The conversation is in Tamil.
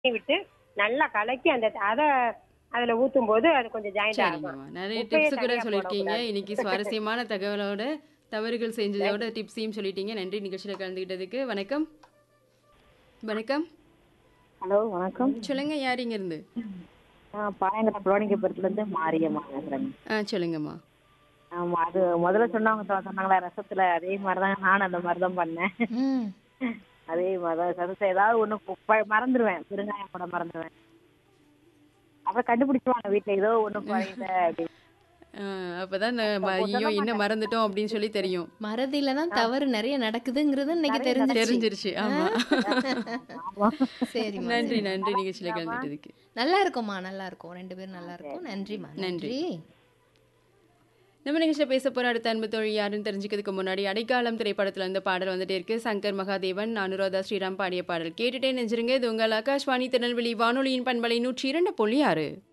விட்டு நல்லா கலக்கி அந்த அத அதுல ஊத்தும் போது அது கொஞ்சம் ஜாயிண்ட் ஆகும் சரிங்கம்மா நிறைய உப்பையே டிப்ஸ் கூட தனியா சொல்லியிருக்கீங்க போடக்கூடாது. இன்னைக்கு சுவாரஸ்யமான தகவலோட தவறுகள் செஞ்சதோட டிப்ஸையும் சொல்லிட்டீங்க நன்றி நிகழ்ச்சியில் கலந்துக்கிட்டதுக்கு வணக்கம் வணக்கம் ஹலோ வணக்கம் சொல்லுங்க யார் இங்க இருந்து நான் பாயங்கர புலனிக்கப்புறத்துலேருந்து மாரியம்மா பேசுகிறேங்க ஆ சொல்லுங்கம்மா ஆமாம் அது முதல்ல சொன்னவங்க சொ- சொன்னாங்களா ரசத்தில் அதே மாதிரி தான் நானும் அந்த மாதிரி தான் பண்ணேன் ம் அதே மாதிரி தான் ரசத்தை ஏதாவது ஒன்று மறந்துடுவேன் பெருங்காயம் போட மறந்துடுவேன் அப்புறம் கண்டுபிடிச்சுவாங்க வீட்டில் ஏதோ ஒன்று குறையுத அப்படின்னு ஆ, அப்பதான் நான் ம- ஐயோ என்ன மறந்துட்டோம் அப்படின்னு சொல்லி தெரியும் மறதியில தான் தவறு நிறைய நடக்குதுங்கிறது இன்னைக்கு தெரிஞ்சிருச்சு தெரிஞ்சிருச்சு ஆமா சரிம்மா நன்றி நன்றி நிகழ்ச்சியில் கலந்துக்கிட்டதுக்கு நல்லா இருக்கும்மா நல்லா இருக்கும் ரெண்டு பேரும் நல்லா இருக்கும் நன்றிம்மா நன்றி. நன்றி நம்ம நிகழ்ச்சியில் பேச போற அடுத்த அன்பு தோழி யாருன்னு தெரிஞ்சுக்கிறதுக்கு முன்னாடி அடைக்காலம் திரைப்படத்துல இந்த பாடல் வந்துட்டே இருக்கு சங்கர் மகாதேவன் அனுராதா ஸ்ரீராம் பாடிய பாடல் கேட்டுட்டே நெஞ்சிருங்க இது உங்கள் ஆகாஷ்வாணி திருநெல்வேலி வானொலியின் பண்பலை நூற்றி இரண்டு புள்ளி ஆறு